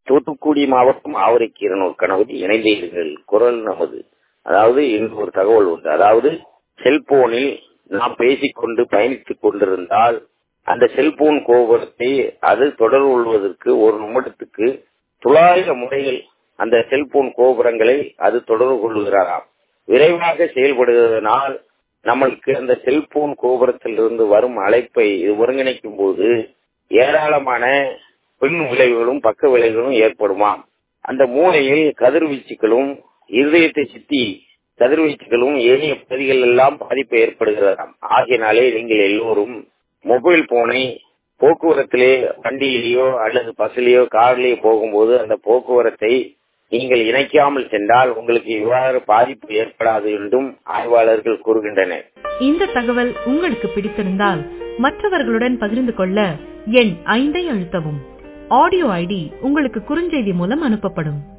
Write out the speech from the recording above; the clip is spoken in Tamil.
தூத்துக்குடி மாவட்டம் ஆவரைக்கீரனூர் கணபதி இணைந்தீர்கள் குரல் நமது அதாவது இன்று ஒரு தகவல் உண்டு அதாவது செல்போனில் நாம் பேசிக்கொண்டு பயணித்துக் கொண்டிருந்தால் அந்த செல்போன் கோபுரத்தை அது தொடர்பு கொள்வதற்கு ஒரு நிமிடத்துக்கு தொள்ளாயிரம் முறைகள் அந்த செல்போன் கோபுரங்களை அது தொடர்பு கொள்கிறாராம் விரைவாக செயல்படுவதனால் நம்மளுக்கு அந்த செல்போன் கோபுரத்திலிருந்து வரும் அழைப்பை இது ஒருங்கிணைக்கும் போது ஏராளமான பின் விளைவுகளும் பக்க விளைவுகளும் ஏற்படுமாம் அந்த மூளையில் கதிர்வீச்சுகளும் இருதயத்தை சுத்தி கதிர்வீச்சுகளும் ஏனைய பகுதிகள் எல்லாம் பாதிப்பு ஏற்படுகிறதாம் ஆகையினாலே நீங்கள் எல்லோரும் மொபைல் போனை போக்குவரத்திலே வண்டியிலேயோ அல்லது பஸ்ஸிலேயோ கார்லயோ போகும்போது அந்த போக்குவரத்தை நீங்கள் இணைக்காமல் சென்றால் உங்களுக்கு இவ்வாறு பாதிப்பு ஏற்படாது என்றும் ஆய்வாளர்கள் கூறுகின்றனர் இந்த தகவல் உங்களுக்கு பிடித்திருந்தால் மற்றவர்களுடன் பகிர்ந்து கொள்ள எண் ஐந்தை அழுத்தவும் ஆடியோ ஐடி உங்களுக்கு குறுஞ்செய்தி மூலம் அனுப்பப்படும்